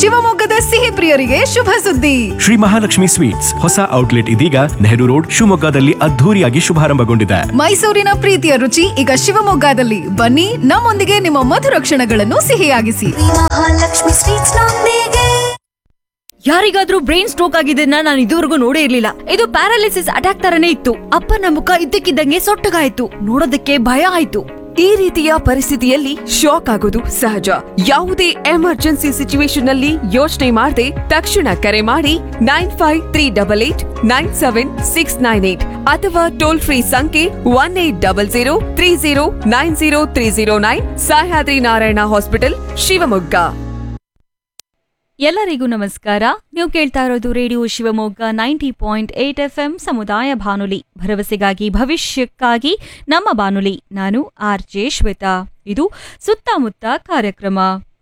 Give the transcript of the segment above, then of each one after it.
ಶಿವಮೊಗ್ಗದ ಸಿಹಿ ಪ್ರಿಯರಿಗೆ ಶುಭ ಸುದ್ದಿ ಶ್ರೀ ಮಹಾಲಕ್ಷ್ಮಿ ಸ್ವೀಟ್ಸ್ ಹೊಸ ಔಟ್ಲೆಟ್ ಇದೀಗ ನೆಹರು ರೋಡ್ ಶಿವಮೊಗ್ಗದಲ್ಲಿ ಅದ್ಧೂರಿಯಾಗಿ ಶುಭಾರಂಭಗೊಂಡಿದೆ ಮೈಸೂರಿನ ಪ್ರೀತಿಯ ರುಚಿ ಈಗ ಶಿವಮೊಗ್ಗದಲ್ಲಿ ಬನ್ನಿ ನಮ್ಮೊಂದಿಗೆ ನಿಮ್ಮ ಮಧುರ ಕ್ಷಣಗಳನ್ನು ಸಿಹಿಯಾಗಿಸಿ ಮಹಾಲಕ್ಷ್ಮಿ ಸ್ವೀಟ್ಸ್ ನೊಂದಿಗೆ ಯಾರಿಗಾದ್ರೂ ಬ್ರೈನ್ ಸ್ಟ್ರೋಕ್ ಆಗಿದ್ದನ್ನ ನಾನು ಇದುವರೆಗೂ ನೋಡೇ ಇರ್ಲಿಲ್ಲ ಇದು ಪ್ಯಾರಾಲಿಸಿಸ್ ಅಟ್ಯಾಕ್ ತರನೇ ಇತ್ತು ಅಪ್ಪನ ಮುಖ ಇದ್ದಕ್ಕಿದ್ದಂಗೆ ಸೊಟ್ಟಗಾಯ್ತು ನೋಡೋದಕ್ಕೆ ಭಯ ಆಯ್ತು ಈ ರೀತಿಯ ಪರಿಸ್ಥಿತಿಯಲ್ಲಿ ಶಾಕ್ ಆಗೋದು ಸಹಜ ಯಾವುದೇ ಎಮರ್ಜೆನ್ಸಿ ಸಿಚುವೇಶನ್ ನಲ್ಲಿ ಯೋಚನೆ ಮಾಡದೆ ತಕ್ಷಣ ಕರೆ ಮಾಡಿ nine five three double eight nine seven six nine eight ಅಥವಾ ಟೋಲ್ ಫ್ರೀ ಸಂಖ್ಯೆ one eight double zero three zero nine zero three zero nine Sahyadri Narayana hospital Shivamogga ಎಲ್ಲರಿಗೂ ನಮಸ್ಕಾರ ನೀವು ಕೇಳ್ತಾ ಇರೋದು radio Shivamogga ninety point eight F M ಸಮುದಾಯ ಬಾನುಲಿ ಭರವಸೆಗಾಗಿ ಭವಿಷ್ಯಕ್ಕಾಗಿ ನಮ್ಮ ಬಾನುಲಿ ನಾನು ಆರ್ ಜೆ ಶ್ವೇತಾ ಇದು ಸುತ್ತಮುತ್ತ ಕಾರ್ಯಕ್ರಮ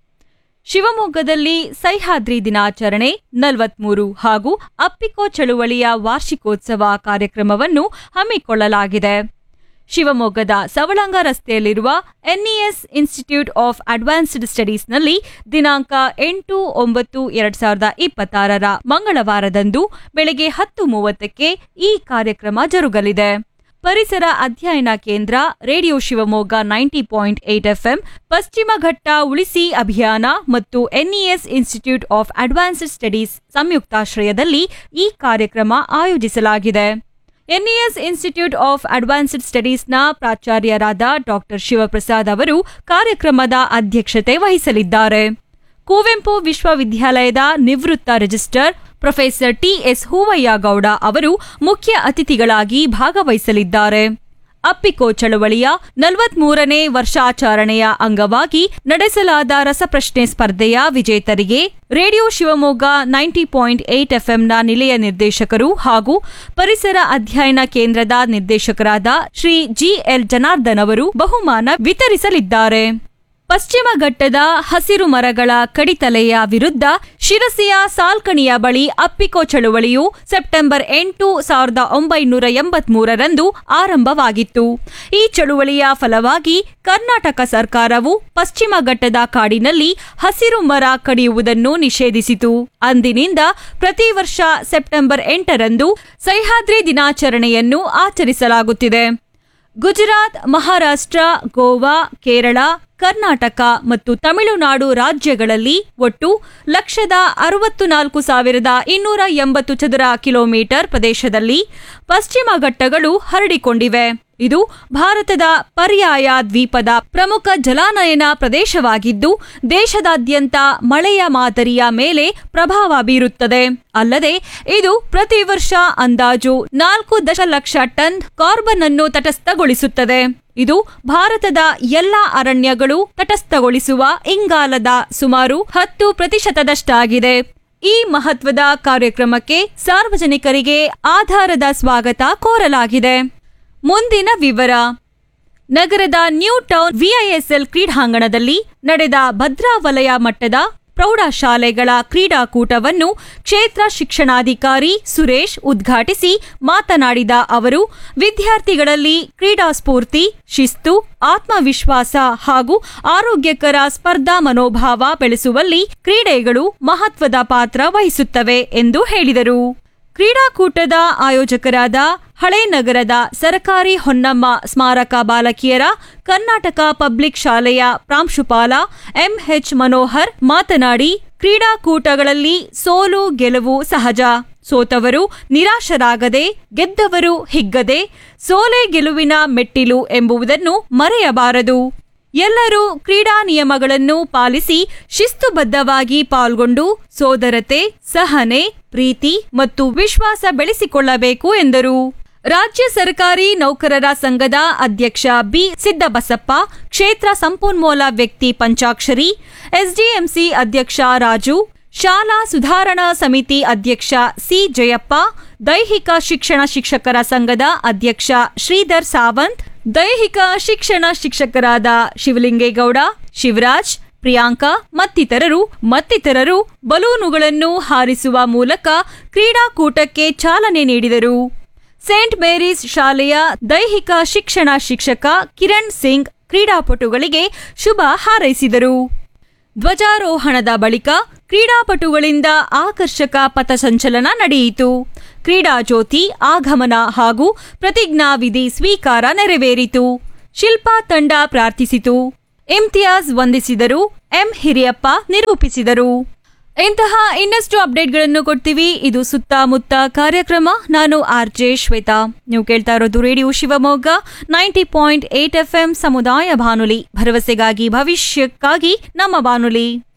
ಶಿವಮೊಗ್ಗದಲ್ಲಿ ಸಹ್ಯಾದ್ರಿ ದಿನಾಚರಣೆ ನಲವತ್ಮೂರು ಹಾಗೂ ಅಪ್ಪಿಕೋ ಚಳುವಳಿಯ ವಾರ್ಷಿಕೋತ್ಸವ ಕಾರ್ಯಕ್ರಮವನ್ನು ಹಮ್ಮಿಕೊಳ್ಳಲಾಗಿದೆ ಶಿವಮೊಗ್ಗದ ಸವಳಂಗ ರಸ್ತೆಯಲ್ಲಿರುವ ಎನ್ಇಎಸ್ ಇನ್ಸ್ಟಿಟ್ಯೂಟ್ ಆಫ್ ಅಡ್ವಾನ್ಸ್ಡ್ ಸ್ಟಡೀಸ್ನಲ್ಲಿ ದಿನಾಂಕ ಎಂಟು ಒಂಬತ್ತು ಎರಡ್ ಸಾವಿರದ ಇಪ್ಪತ್ತಾರರ ಮಂಗಳವಾರದಂದು ಬೆಳಗ್ಗೆ ಹತ್ತು ಮೂವತ್ತಕ್ಕೆ ಈ ಕಾರ್ಯಕ್ರಮ ಜರುಗಲಿದೆ ಪರಿಸರ ಅಧ್ಯಯನ ಕೇಂದ್ರ radio Shivamogga ninety point eight FM ಪಶ್ಚಿಮ ಘಟ್ಟ ಉಳಿಸಿ ಅಭಿಯಾನ ಮತ್ತು NES institute of advanced studies ಸಂಯುಕ್ತಾಶ್ರಯದಲ್ಲಿ ಈ ಕಾರ್ಯಕ್ರಮ ಆಯೋಜಿಸಲಾಗಿದೆ ಎನ್ಇಎಸ್ ಇನ್ಸ್ಟಿಟ್ಯೂಟ್ ಆಫ್ ಅಡ್ವಾನ್ಸ್ಡ್ ಸ್ಟಡೀಸ್ನ ಪ್ರಾಚಾರ್ಯರಾದ ಡಾಕ್ಟರ್ ಶಿವಪ್ರಸಾದ್ ಅವರು ಕಾರ್ಯಕ್ರಮದ ಅಧ್ಯಕ್ಷತೆ ವಹಿಸಲಿದ್ದಾರೆ ಕುವೆಂಪು ವಿಶ್ವವಿದ್ಯಾಲಯದ ನಿವೃತ್ತ registrar professor TS Hoovaiah Gowda ಅವರು ಮುಖ್ಯ ಅತಿಥಿಗಳಾಗಿ ಭಾಗವಹಿಸಲಿದ್ದಾರೆ ಅಪ್ಪಿಕೋ ಚಳವಳಿಯ ನಲವತ್ಮೂರನೇ ವರ್ಷಾಚರಣೆಯ ಅಂಗವಾಗಿ ನಡೆಸಲಾದ ರಸಪ್ರಶ್ನೆ ಸ್ಪರ್ಧೆಯ ವಿಜೇತರಿಗೆ radio Shivamogga ninety point eight ಎಫ್ಎಂನ ನಿಲಯ ನಿರ್ದೇಶಕರು ಹಾಗೂ ಪರಿಸರ ಅಧ್ಯಯನ ಕೇಂದ್ರದ ನಿರ್ದೇಶಕರಾದ ಶ್ರೀ ಜಿಎಲ್ ಜನಾರ್ದನ್ ಅವರು ಬಹುಮಾನ ವಿತರಿಸಲಿದ್ದಾರೆ ಪಶ್ಚಿಮ ಘಟ್ಟದ ಹಸಿರು ಮರಗಳ ಕಡಿತಲೆಯ ವಿರುದ್ಧ ಶಿರಸಿಯ ಸಾಲ್ಕಣಿಯ ಬಳಿ ಅಪ್ಪಿಕೋ ಚಳುವಳಿಯು ಸೆಪ್ಟೆಂಬರ್ ಎಂಟು ಸಾವಿರದ ಒಂಬೈನೂರ ಎಂಬತ್ಮೂರರಂದು ಆರಂಭವಾಗಿತ್ತು ಈ ಚಳುವಳಿಯ ಫಲವಾಗಿ ಕರ್ನಾಟಕ ಸರ್ಕಾರವು ಪಶ್ಚಿಮ ಘಟ್ಟದ ಕಾಡಿನಲ್ಲಿ ಹಸಿರು ಮರ ಕಡಿಯುವುದನ್ನು ನಿಷೇಧಿಸಿತು ಅಂದಿನಿಂದ ಪ್ರತಿ ವರ್ಷ ಸೆಪ್ಟೆಂಬರ್ ಎಂಟರಂದು ಸಹ್ಯಾದ್ರಿ ದಿನಾಚರಣೆಯನ್ನು ಆಚರಿಸಲಾಗುತ್ತಿದೆ ಗುಜರಾತ್ ಮಹಾರಾಷ್ಟ್ರ ಗೋವಾ ಕೇರಳ ಕರ್ನಾಟಕ ಮತ್ತು ತಮಿಳುನಾಡು ರಾಜ್ಯಗಳಲ್ಲಿ ಒಟ್ಟು ಲಕ್ಷದ ಅರವತ್ತು ನಾಲ್ಕು ಸಾವಿರದ ಇನ್ನೂರ ಎಂಬತ್ತು ಚದರ ಕಿಲೋಮೀಟರ್ ಪ್ರದೇಶದಲ್ಲಿ ಪಶ್ಚಿಮ ಘಟ್ಟಗಳು ಹರಡಿಕೊಂಡಿವೆ ಇದು ಭಾರತದ ಪರ್ಯಾಯ ದ್ವೀಪದ ಪ್ರಮುಖ ಜಲಾನಯನ ಪ್ರದೇಶವಾಗಿದ್ದು ದೇಶದಾದ್ಯಂತ ಮಳೆಯ ಮಾದರಿಯ ಮೇಲೆ ಪ್ರಭಾವ ಬೀರುತ್ತದೆ ಅಲ್ಲದೆ ಇದು ಪ್ರತಿ ವರ್ಷ ಅಂದಾಜು ನಾಲ್ಕು ದಶಲಕ್ಷ ಟನ್ ಕಾರ್ಬನ್ ಅನ್ನು ತಟಸ್ಥಗೊಳಿಸುತ್ತದೆ ಇದು ಭಾರತದ ಎಲ್ಲಾ ಅರಣ್ಯಗಳು ತಟಸ್ಥಗೊಳಿಸುವ ಇಂಗಾಲದ ಸುಮಾರು ಹತ್ತು ಪ್ರತಿಶತದಷ್ಟಾಗಿದೆ ಈ ಮಹತ್ವದ ಕಾರ್ಯಕ್ರಮಕ್ಕೆ ಸಾರ್ವಜನಿಕರಿಗೆ ಆಧಾರದ ಸ್ವಾಗತ ಕೋರಲಾಗಿದೆ ಮುಂದಿನ ವಿವರ ನಗರದ ನ್ಯೂ ಟೌನ್ ವಿಐಎಸ್ಎಲ್ ಕ್ರೀಡಾಂಗಣದಲ್ಲಿ ನಡೆದ ಭದ್ರಾ ವಲಯ ಮಟ್ಟದ ಪ್ರೌಢಶಾಲೆಗಳ ಕ್ರೀಡಾಕೂಟವನ್ನು ಕ್ಷೇತ್ರ ಶಿಕ್ಷಣಾಧಿಕಾರಿ ಸುರೇಶ್ ಉದ್ಘಾಟಿಸಿ ಮಾತನಾಡಿದ ಅವರು ವಿದ್ಯಾರ್ಥಿಗಳಲ್ಲಿ ಕ್ರೀಡಾ ಸ್ಫೂರ್ತಿ ಶಿಸ್ತು ಆತ್ಮವಿಶ್ವಾಸ ಹಾಗೂ ಆರೋಗ್ಯಕರ ಸ್ಪರ್ಧಾ ಮನೋಭಾವ ಬೆಳೆಸುವಲ್ಲಿ ಕ್ರೀಡೆಗಳು ಮಹತ್ವದ ಪಾತ್ರ ವಹಿಸುತ್ತವೆ ಎಂದು ಹೇಳಿದರು ಕ್ರೀಡಾಕೂಟದ ಆಯೋಜಕರಾದ ಹಳೆ ನಗರದ ಸರಕಾರಿ ಹೊನ್ನಮ್ಮ ಸ್ಮಾರಕ ಬಾಲಕಿಯರ ಕರ್ನಾಟಕ ಪಬ್ಲಿಕ್ ಶಾಲೆಯ ಪ್ರಾಂಶುಪಾಲ ಎಂಎಚ್ ಮನೋಹರ್ ಮಾತನಾಡಿ ಕ್ರೀಡಾಕೂಟಗಳಲ್ಲಿ ಸೋಲು ಗೆಲುವು ಸಹಜ ಸೋತವರು ನಿರಾಶರಾಗದೆ ಗೆದ್ದವರು ಹಿಗ್ಗದೆ ಸೋಲೆ ಗೆಲುವಿನ ಮೆಟ್ಟಿಲು ಎಂಬುದನ್ನು ಮರೆಯಬಾರದು ಎಲ್ಲರೂ ಕ್ರೀಡಾ ನಿಯಮಗಳನ್ನು ಪಾಲಿಸಿ ಶಿಸ್ತುಬದ್ಧವಾಗಿ ಪಾಲ್ಗೊಂಡು ಸೋದರತೆ ಸಹನೆ ಪ್ರೀತಿ ಮತ್ತು ವಿಶ್ವಾಸ ಬೆಳೆಸಿಕೊಳ್ಳಬೇಕು ಎಂದರು ರಾಜ್ಯ ಸರ್ಕಾರಿ ನೌಕರರ ಸಂಘದ ಅಧ್ಯಕ್ಷ ಬಿ ಸಿದ್ದಬಸಪ್ಪ ಕ್ಷೇತ್ರ ಸಂಪನ್ಮೂಲ ವ್ಯಕ್ತಿ ಪಂಚಾಕ್ಷರಿ ಎಸ್ಡಿಎಂಸಿ ಅಧ್ಯಕ್ಷ ರಾಜು ಶಾಲಾ ಸುಧಾರಣಾ ಸಮಿತಿ ಅಧ್ಯಕ್ಷ ಸಿ ಜಯಪ್ಪ ದೈಹಿಕ ಶಿಕ್ಷಣ ಶಿಕ್ಷಕರ ಸಂಘದ ಅಧ್ಯಕ್ಷ ಶ್ರೀಧರ್ ಸಾವಂತ್ ದೈಹಿಕ ಶಿಕ್ಷಣ ಶಿಕ್ಷಕರಾದ ಶಿವಲಿಂಗೇಗೌಡ ಶಿವರಾಜ್ ಪ್ರಿಯಾಂಕಾ ಮತ್ತಿತರರು ಮತ್ತಿತರರು ಬಲೂನುಗಳನ್ನು ಹಾರಿಸುವ ಮೂಲಕ ಕ್ರೀಡಾಕೂಟಕ್ಕೆ ಚಾಲನೆ ನೀಡಿದರು ಸೇಂಟ್ ಮೇರೀಸ್ ಶಾಲೆಯ ದೈಹಿಕ ಶಿಕ್ಷಣ ಶಿಕ್ಷಕ ಕಿರಣ್ ಸಿಂಗ್ ಕ್ರೀಡಾಪಟುಗಳಿಗೆ ಶುಭ ಹಾರೈಸಿದರು ಧ್ವಜಾರೋಹಣದ ಬಳಿಕ ಕ್ರೀಡಾಪಟುಗಳಿಂದ ಆಕರ್ಷಕ ಪಥಸಂಚಲನ ನಡೆಯಿತು ಕ್ರೀಡಾ ಜ್ಯೋತಿ ಆಗಮನ ಹಾಗೂ ಪ್ರತಿಜ್ಞಾವಿಧಿ ಸ್ವೀಕಾರ ನೆರವೇರಿತು ಶಿಲ್ಪಾ ತಂಡ ಪ್ರಾರ್ಥಿಸಿತು ಇಮ್ತಿಯಾಜ್ ವಂದಿಸಿದರು ಎಂ ಹಿರಿಯಪ್ಪ ನಿರೂಪಿಸಿದರು ಇಂತಹ ಇನ್ನಷ್ಟು ಅಪ್ಡೇಟ್ಗಳನ್ನು ಕೊಡ್ತೀವಿ ಇದು ಸುತ್ತಮುತ್ತ ಕಾರ್ಯಕ್ರಮ ನಾನು ಆರ್ ಜೆ ಶ್ವೇತಾ ನೀವು ಕೇಳ್ತಾ ಇರೋದು radio Shivamogga ninety point eight F ಸಮುದಾಯ ಬಾನುಲಿ ಭರವಸೆಗಾಗಿ ಭವಿಷ್ಯಕ್ಕಾಗಿ ನಮ್ಮ ಬಾನುಲಿ